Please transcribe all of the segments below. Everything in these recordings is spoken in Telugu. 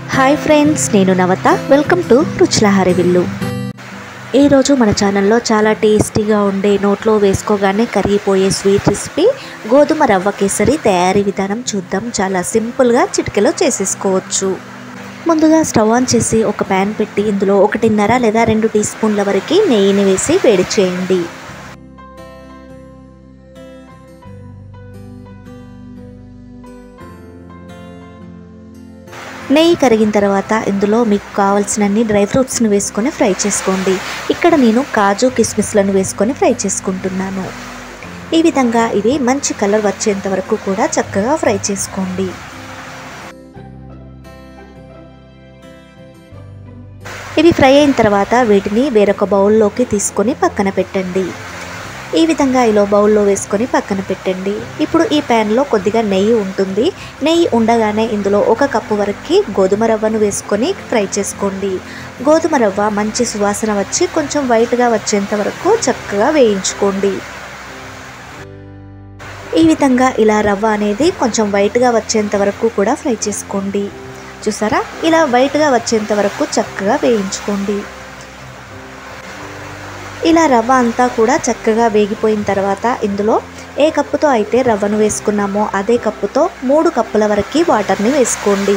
హాయ్ ఫ్రెండ్స్ నేను నవత వెల్కమ్ టు రుచుల హరివిల్లు ఈరోజు మన ఛానల్లో చాలా టేస్టీగా ఉండే నోట్లో వేసుకోగానే కరిగిపోయే స్వీట్ రెసిపీ గోధుమ రవ్వ కేసరి తయారీ విధానం చూద్దాం చాలా సింపుల్గా చిటికెలో చేసేసుకోవచ్చు ముందుగా స్టవ్ ఆన్ చేసి ఒక ప్యాన్ పెట్టి ఇందులో ఒకటిన్నర లేదా రెండు టీ స్పూన్ల వరకు నెయ్యిని వేసి వేడి చేయండి నెయ్యి కరిగిన తర్వాత ఇందులో మీకు కావాల్సినన్ని డ్రై ఫ్రూట్స్ని వేసుకొని ఫ్రై చేసుకోండి ఇక్కడ నేను కాజు కిస్మిస్లను వేసుకొని ఫ్రై చేసుకుంటున్నాను ఈ విధంగా ఇది మంచి కలర్ వచ్చేంత వరకు కూడా చక్కగా ఫ్రై చేసుకోండి ఇవి ఫ్రై అయిన తర్వాత వీటిని వేరొక బౌల్లోకి తీసుకొని పక్కన పెట్టండి ఈ విధంగా ఇలా బౌల్లో వేసుకొని పక్కన పెట్టండి ఇప్పుడు ఈ ప్యాన్లో కొద్దిగా నెయ్యి ఉంటుంది నెయ్యి ఉండగానే ఇందులో ఒక కప్పు వరకు గోధుమ రవ్వను వేసుకొని ఫ్రై చేసుకోండి గోధుమ రవ్వ మంచి సువాసన వచ్చి కొంచెం వైట్గా వచ్చేంత వరకు చక్కగా వేయించుకోండి ఈ విధంగా ఇలా రవ్వ అనేది కొంచెం వైట్గా వచ్చేంత వరకు కూడా ఫ్రై చేసుకోండి చూసారా ఇలా వైట్గా వచ్చేంత వరకు చక్కగా వేయించుకోండి ఇలా రవ్వ అంతా కూడా చక్కగా వేగిపోయిన తర్వాత ఇందులో ఏ కప్పుతో అయితే రవ్వను వేసుకున్నామో అదే కప్పుతో మూడు కప్పుల వరకు వాటర్ని వేసుకోండి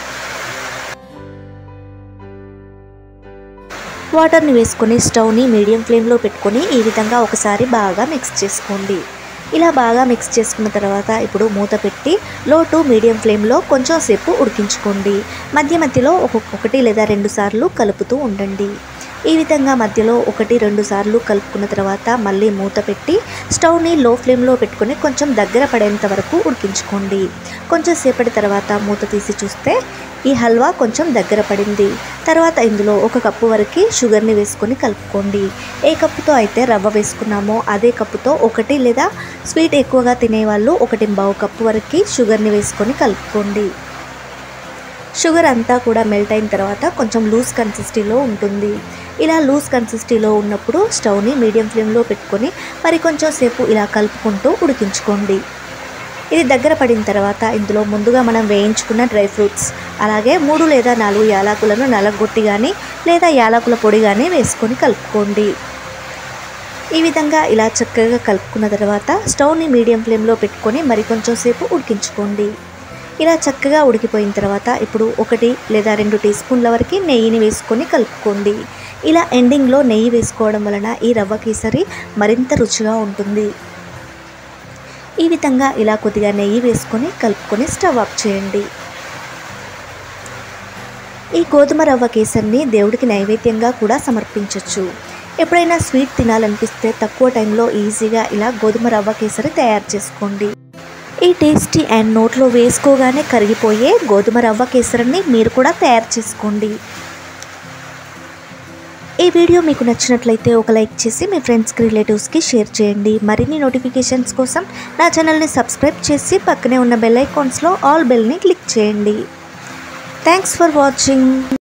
వాటర్ని వేసుకొని స్టవ్ని మీడియం ఫ్లేమ్లో పెట్టుకొని ఈ విధంగా ఒకసారి బాగా మిక్స్ చేసుకోండి ఇలా బాగా మిక్స్ చేసుకున్న తర్వాత ఇప్పుడు మూత పెట్టి లో టు మీడియం ఫ్లేమ్లో కొంచెం సేపు ఉడికించుకోండి మధ్య మధ్యలో ఒక్కొక్కటి లేదా రెండు సార్లు కలుపుతూ ఉండండి ఈ విధంగా మధ్యలో ఒకటి రెండు సార్లు కలుపుకున్న తర్వాత మళ్ళీ మూత పెట్టి స్టవ్ని లో ఫ్లేమ్లో పెట్టుకొని కొంచెం దగ్గర పడేంత వరకు ఉడికించుకోండి కొంచెం సేపటి తర్వాత మూత తీసి చూస్తే ఈ హల్వా కొంచెం దగ్గర పడింది తర్వాత ఇందులో ఒక కప్పు వరకు షుగర్ని వేసుకొని కలుపుకోండి ఏ కప్పుతో అయితే రవ్వ వేసుకున్నామో అదే కప్పుతో ఒకటి లేదా స్వీట్ ఎక్కువగా తినేవాళ్ళు ఒకటి బావు కప్పు వరకు షుగర్ని వేసుకొని కలుపుకోండి షుగర్ అంతా కూడా మెల్ట్ అయిన తర్వాత కొంచెం లూజ్ కన్సిస్టీలో ఉంటుంది ఇలా లూజ్ కన్సిస్టీలో ఉన్నప్పుడు స్టవ్ని మీడియం ఫ్లేమ్లో పెట్టుకొని మరి కొంచెం సేపు ఇలా కలుపుకుంటూ ఉడికించుకోండి ఇది దగ్గర పడిన తర్వాత ఇందులో ముందుగా మనం వేయించుకున్న డ్రై ఫ్రూట్స్ అలాగే మూడు లేదా నాలుగు యాలకులను నలగొట్టి కానీ లేదా యాలకుల పొడి కానీ వేసుకొని కలుపుకోండి ఈ విధంగా ఇలా చక్కగా కలుపుకున్న తర్వాత స్టవ్ని మీడియం ఫ్లేమ్లో పెట్టుకొని మరి కొంచెం సేపు ఉడికించుకోండి ఇలా చక్కగా ఉడికిపోయిన తర్వాత ఇప్పుడు ఒకటి లేదా రెండు టీ స్పూన్ల వరకు నెయ్యిని వేసుకొని కలుపుకోండి ఇలా ఎండింగ్లో నెయ్యి వేసుకోవడం వలన ఈ రవ్వ కేసరి మరింత రుచిగా ఉంటుంది ఈ విధంగా ఇలా కొద్దిగా నెయ్యి వేసుకొని కలుపుకొని స్టవ్ ఆఫ్ చేయండి ఈ గోధుమ రవ్వ కేసరిని దేవుడికి నైవేద్యంగా కూడా సమర్పించవచ్చు ఎప్పుడైనా స్వీట్ తినాలనిపిస్తే తక్కువ టైంలో ఈజీగా ఇలా గోధుమ రవ్వ కేసరి తయారు చేసుకోండి ఈ టేస్టీ అండ్ నోట్లో వేసుకోగానే కరిగిపోయే గోధుమ రవ్వ కేసరిని మీరు కూడా తయారు చేసుకోండి ఈ వీడియో మీకు నచ్చినట్లయితే ఒక లైక్ చేసి మీ ఫ్రెండ్స్కి రిలేటివ్స్కి షేర్ చేయండి మరిన్ని నోటిఫికేషన్స్ కోసం నా ఛానల్ని సబ్స్క్రైబ్ చేసి పక్కనే ఉన్న బెల్ ఐకాన్స్లో ఆల్ బెల్ని క్లిక్ చేయండి థ్యాంక్స్ ఫర్ వాచింగ్